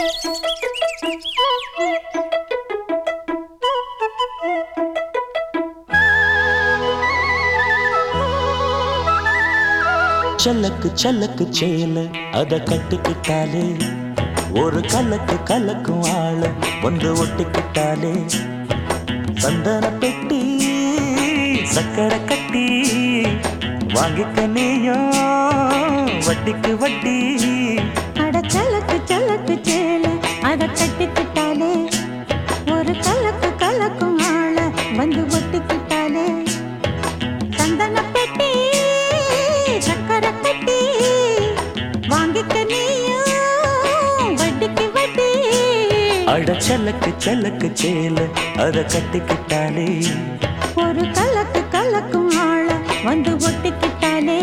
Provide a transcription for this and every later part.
சல்லக்கு சல்லக்கு சேல அத கட்டிக்கிட்டாலே ஒரு கலக்கு கலக்கும் ஆள வந்து ஒட்டிக்கிட்டாலே சந்தன பெட்டி சக்கரை கட்டி வாங்கிக்க நீயும் வட்டிக்கு வட்டி அட சலக்கு சலக்கு சேல அத கட்டிக்கிட்டாலே ஒரு கலக்கு கலக்கும் ஆள வந்து ஒட்டிக்கிட்டாலே சந்தன பெட்டி சக்கரை கட்டி வாங்கிக்க நீயும் வட்டிக்கு வட்டி அட சல்லக்கு சல்லக்கு சேல அத கட்டிக்கிட்டாலே ஒரு கலக்கு கலக்கும் ஆள வந்து ஒட்டிக்கிட்டாலே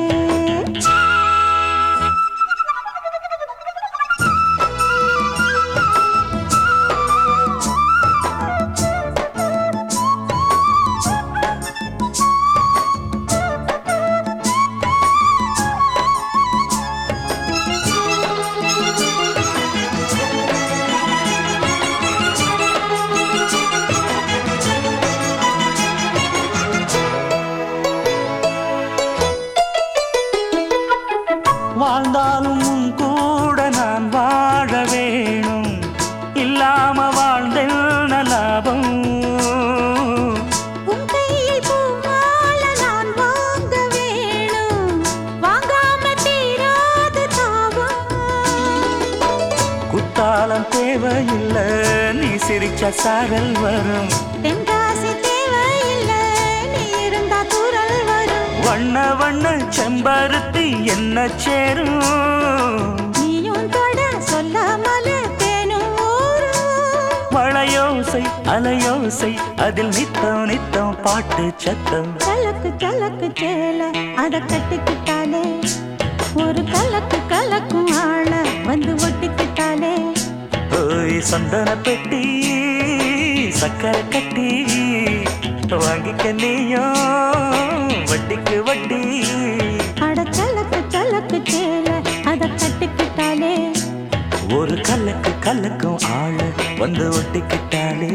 வாழ்ந்தாலும் உன் கூட நான் வாழ வேணும் இல்லாம வாழ்ந்தென்ன லாபம் உன் கையில் பூமால நான் வாங்க வேணும் வாங்காம தீராத தாபம் குத்தாலம் தேவையில்லை நீ சிரிச்ச சாரல் வரும் தென்காசி தேவையில்லை நீ இருந்தா தூரல் வரும் வண்ண வண்ண செம்பருத்தி என்ன சேரும் நீயும் தொட சொல்லாமல தேனும் ஊரும் மழையோசை அலையோசை அதில் நித்தம் நித்தம் பாட்டு சத்தம் கலக்கு கலக்கு சேல அத கட்டிக்கிட்டாலே ஒரு கலக்கு கலக்கும் ஆள வந்து ஒட்டிக்கிட்டாலே ஓய் சந்தன பெட்டி சக்கரை கட்டி வாங்கிக்க நீயும் வட்டிக்கு வட்டி அட கலக்கு கலக்கு சேல அத கட்டிக்கிட்டாலே ஒரு கலக்கு கலக்கும் ஆள வந்து ஒட்டிக்கிட்டாலே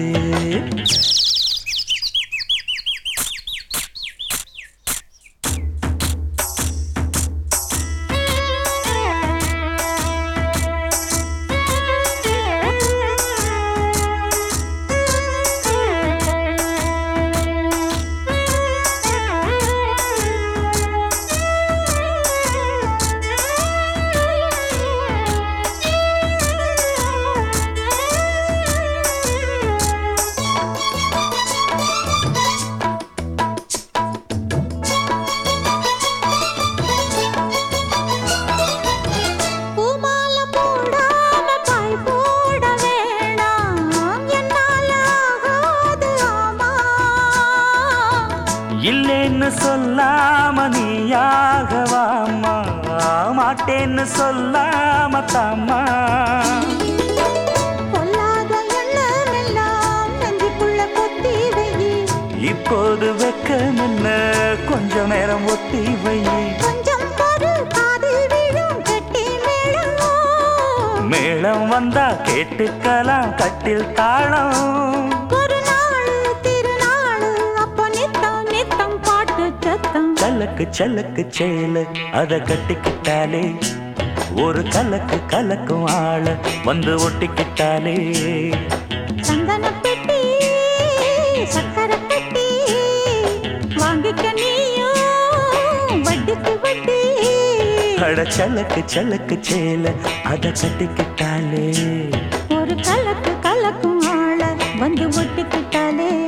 பூமால போடாம பாய் போட வேணாம் என்னால ஆகாது ஆமா இல்லைன்னு சொல்லாம நீயாகவாமா மாட்டேன்னு சொல்லாம தாமா பொல்லாத எண்ணமெல்லாம் நெஞ்சுக்குள்ள கொத்தி வை இப்போது வெக்கம் என்ன கொஞ்ச நேரம் ஒத்தி வை கொஞ்சம் பொறு காதில் விழும் கெட்டி மேளம் மேளம் வந்தா கேட்டுக்கலாம் கட்டில் தாளம் ஒரு நாள் திருநாள் அப்போ நித்தம் நித்தம் பாட்டு சத்தம் சலக்கு சலக்கு சேல அத கட்டிக்கிட்டாலே ஒரு கலக்கு கலக்கும் ஆள வந்து ஒட்டிக்கிட்டாலே சந்தன பெட்டி சக்கரை பெட்டி வாங்கிக்க நீயும் வட்டிக்கு வட்டி அட சலக்கு சலக்கு சேல அத கட்டிக்கிட்டாலே ஒரு கலக்கு கலக்கும் ஆள வந்து ஒட்டிக்கிட்டாலே